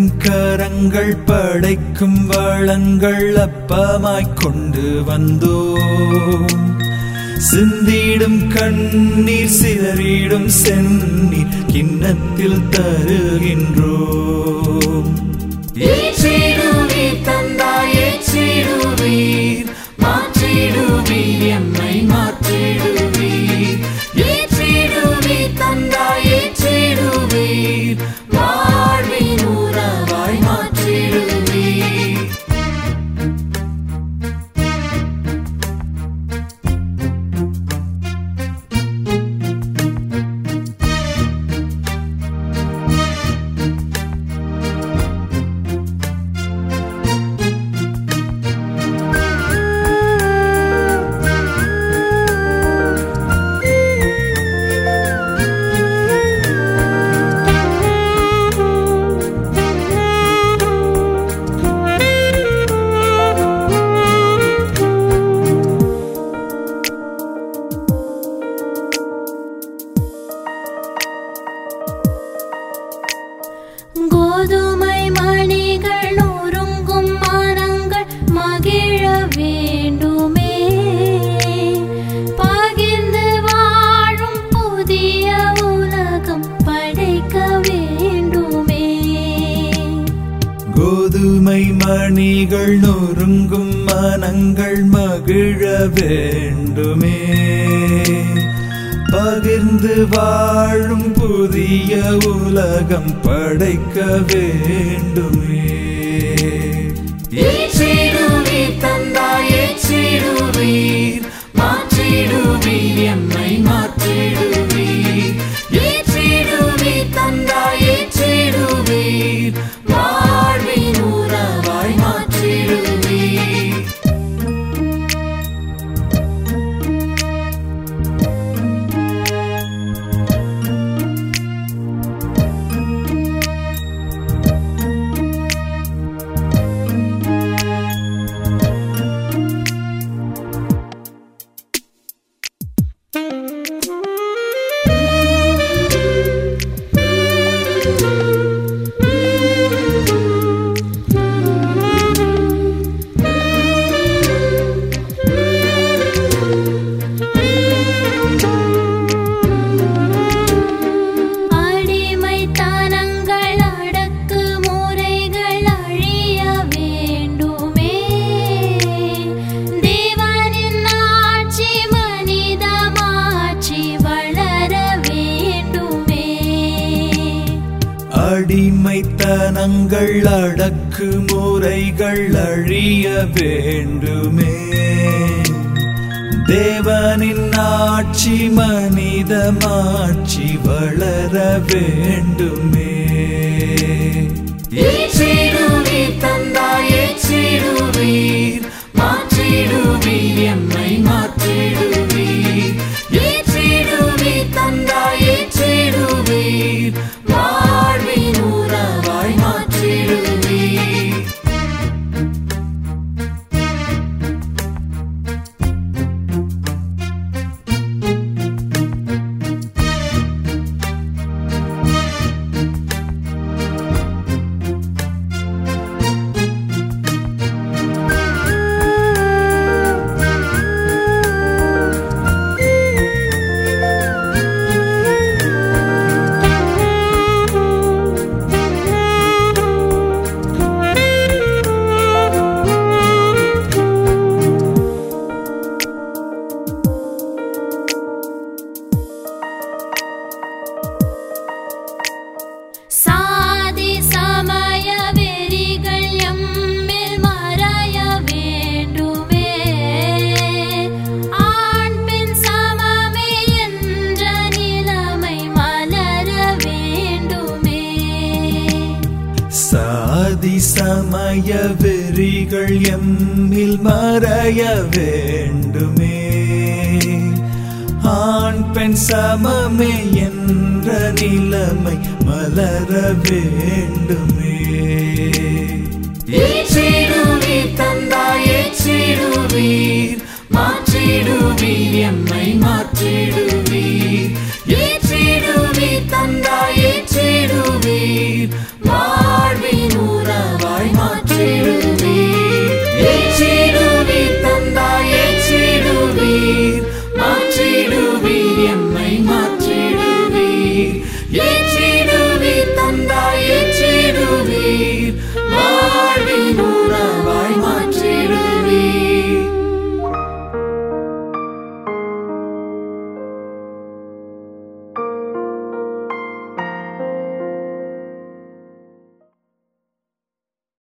உம் கரங்கள் படைக்கும் வளங்கள் அப்பமாய்க் கொண்டு வந்தோம் சிந்திடும் கண்ணீர் சிதறிடும் செந்நீர் கிண்ணத்தில் தருகின்றோம் ஏற்றிடுவீர் தந்தாய் ஏற்றிடுவீர் மாற்றிடுவீர் எம்மை மாற்றிடுவீர் ஏற்றிடுவீர் தந்தாய் ஏற்றிடுவீர் வாழ்வின் உறவாய் மாற்றிடுவீர் கோதுமை மணிகள் நொறுங்கும் மனங்கள் மகிழ வேண்டுமே பகிர்ந்து வாழும் புதிய உலகம் படைக்க வேண்டுமே கோதுமை மணிகள் நொறுங்கும் மனங்கள் மகிழ வேண்டுமே பகிர்ந்து வாழும் புதிய உலகம் படைக்க வேண்டுமே ஏற்றிடுவீர் தந்தாய் ஏற்றிடுவீர் மாற்றிடுவீர் எம்மை மாற்றிடுவீர் ஏற்றிடுவீர் தந்தாய் ஏற்றிடுவீர் வாழ்வின் உறவாய் மாற்றிடுவீர் அடிமைத்தனங்கள் அடக்கு முறைகள் அழிய வேண்டுமே தேவனின் ஆட்சி மனிதமாட்சி வளர வேண்டுமே அடிமைத்தனங்கள் அடக்கு முறைகள் அழிய வேண்டுமே தேவனின் ஆட்சி மனிதமாட்சி வளர வேண்டுமே ஏற்றிடுவீர் தந்தாய் ஏற்றிடுவீர் மாற்றிடுவீர் எம்மை மாற்றிடுவீர் ஏற்றிடுவீர் தந்தாய் ஏற்றிடுவீர் வாழ்வின் உறவாய் மாற்றிடுவீர் சாதி சமய வெறிகள் எம்மில் மறைய வேண்டுமே ஆண் பெண் சமமே என்ற நிலைமை மலர வேண்டுமே சாதி சமய வெறிகள் எம்மில் மறைய வேண்டுமே ஆண் பெண் சமமே என்ற நிலைமை மலர வேண்டுமே ஏற்றிடுவீர் தந்தாய் ஏற்றிடுவீர் மாற்றிடுவீர் எம்மை